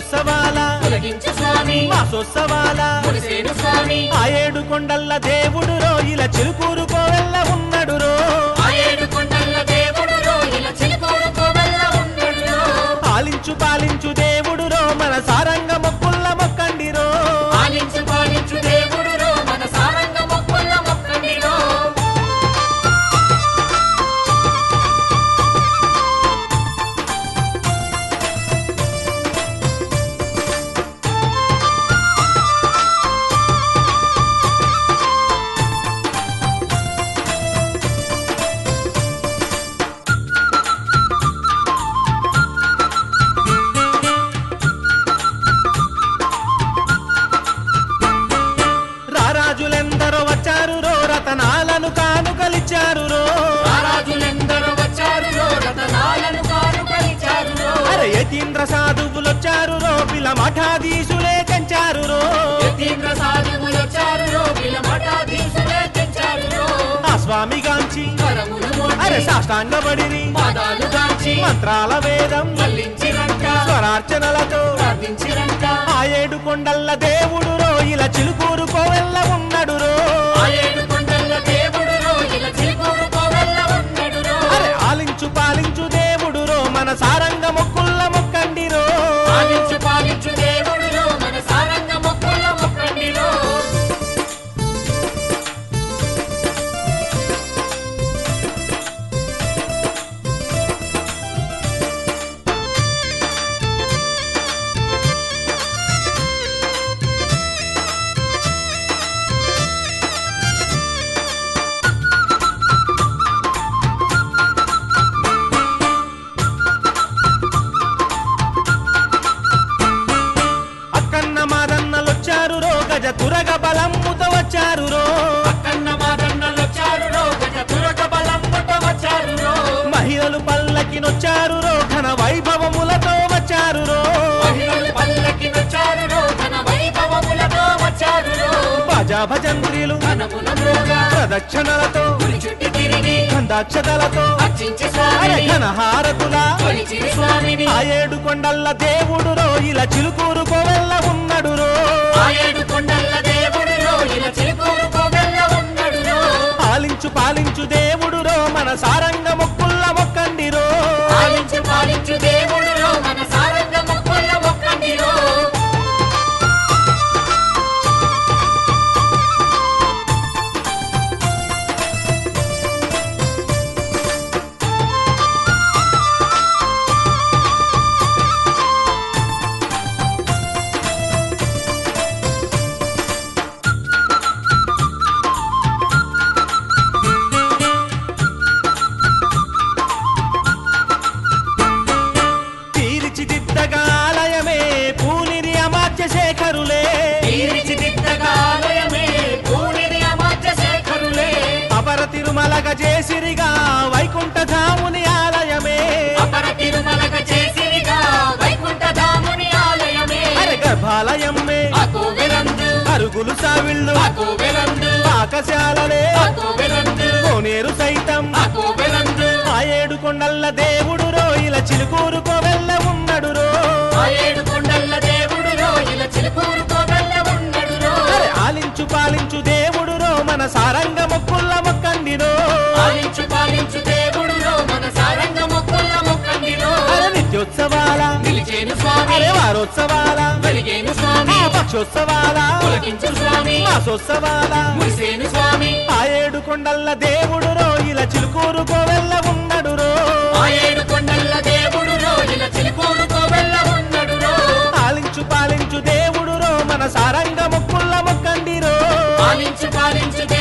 నిత్యోత్సవాల తొలగించు స్వామి మాసోత్సవాల మురిసేను స్వామి ఆ ఏడు కొండల్ల దేవుడు రో ఇలా చిలుకూరు కోవెల్ల ఉన్నాడు రో ఆ ఏడు కొండల దేవుడు రోహిల చిలుకూరు కోవెల్ల ఉన్నడు పాలించు పాలించు దేవుడు రో మన సారంగ మొక్కుల్ల మొక్కండి రో పాలించు పాలించు దేవుడు రో మన సారంగ మొక్కుల మొక్కండిరో రారాజులెందరో వచ్చారు రో రతనాలను కానుకలిచ్చారు రో రారాజులెందరూ వచ్చారు రో రతనాలను కానుకలిచారు రో అరే యతీంద్ర సాధువులొచ్చారు రో పిల మఠాధీశులే కంచారు రో యతీంద్ర సాధువులు వచ్చారు రో పిల్ల మఠాధీశులే తెచ్చారు రో ఆ స్వామి గాంచి కరములు అరే మోచి సాష్టాంగబడిరి పాదాలు గాంచి మంత్రాల వేదం మల్లించిరంట స్వరార్చనలతో ప్రార్థించిరంట ఆ ఏడు కొండల్ల దేవుడు రో ఇలా చిలుకూరు కోవెల్ల ఉన్నాడు రో ఆ ఏడు కొండల దేవుడు రో ఇలా చిలుకూరు కోవెల్ల ఉన్నడు రో అరే ఆలించు పాలించు దేవుడు రో మన సారంగ మొక్కుల్ల మొక్కండి రో పాలించు పాలించు దేవుడు రో మన సారంగ మొక్కుల మొక్కండిరో అక్కన్న మాదన్నలొచ్చారు రో గజ తురగ బలమ్ముతో వచ్చారు రో అక్కన్న మాదన్నలు వచ్చారు రో గజ తురగ బలం పుట్ట వచ్చారు రో మహిళలు పల్లకినొచ్చారు రో ఘన వైభవములతో వచ్చారు రో మహిళలు పల్లకి వచ్చారు రో ఘన వైభవములతో వచ్చారు రో భజా భజంత్రిలు ఘనమున మ్రోగా ప్రదక్షిణలతో గుడి చుట్టి తిరిగి గంధాక్షతలతో అర్చించి అరే స్వామిని ఘన హారతుల కొలిచిరి స్వామిని ఆ ఏడు కొండల్ల దేవుడు రో ఇలా చిలుకూరు కోవెల్ల ఉన్నాడు రో ఆ ఏడు కొండల దేవుడు రో ఇలా చిలుకూరు కోవెల్ల ఉన్నడు రో పాలించు పాలించు దేవుడు రో మన సారంగ మొక్కుల్ల మొక్కండి రో పాలించు పాలించు దేవుడు రో మన సారంగ మొక్కుల మొక్కండిరో తీర్చిదిద్దగా ఆలయమే పూనిరి అమాత్య శేఖరులే తీర్చిదిద్దగా ఆలయమే పూనిది అమాత్య శేఖరులే అపర తిరుమలగ చేసిరిగా వైకుంఠ ధాముని ఆలయమే అపర తిరుమలక చేసిరిగా వైకుంఠ ధాముని ఆలయమే అరే గర్భాలయమే ఆ కోవెలందు అరుగులు సావిళ్ళు ఆ కోవెలందు పాకశాలలే ఆ కోవెలందు కోనేరు సైతం ఆ కోవెలందు ఆ ఏడు కొండల్ల దేవుడు రో ఇలా చిలుకూరు కోవెల్ల ఉన్నాడు రో ఆ ఏడు కొండల దేవుడు రో ఇలా చిలుకూరు కోవెల్ల ఉన్నడు రో అరే ఆలించు పాలించు దేవుడు రో మన సారంగ మొక్కుల్ల మొక్కండి రో పాలించు పాలించు దేవుడు రో మన సారంగ మొక్కుల మొక్కండిరో అరే నిత్యోత్సవాల నిలిచేను స్వామి అరే వారోత్సవాల వెలిగేను స్వామి పక్షోత్సవాల పులకించు స్వామి మాసోత్సవాల మురిసేను స్వామి ఆ ఏడు కొండల్ల దేవుడు రో ఇలా చిలుకూరు కోవెల్ల ఉన్నాడు రో ఆ ఏడు కొండల దేవుడు రో ఇలా చిలుకూరు కోవెల్ల ఉన్నడు రో పాలించు పాలించు దేవుడు రో మన సారంగ మొక్కుల్ల మొక్కండి రో పాలించు పాలించు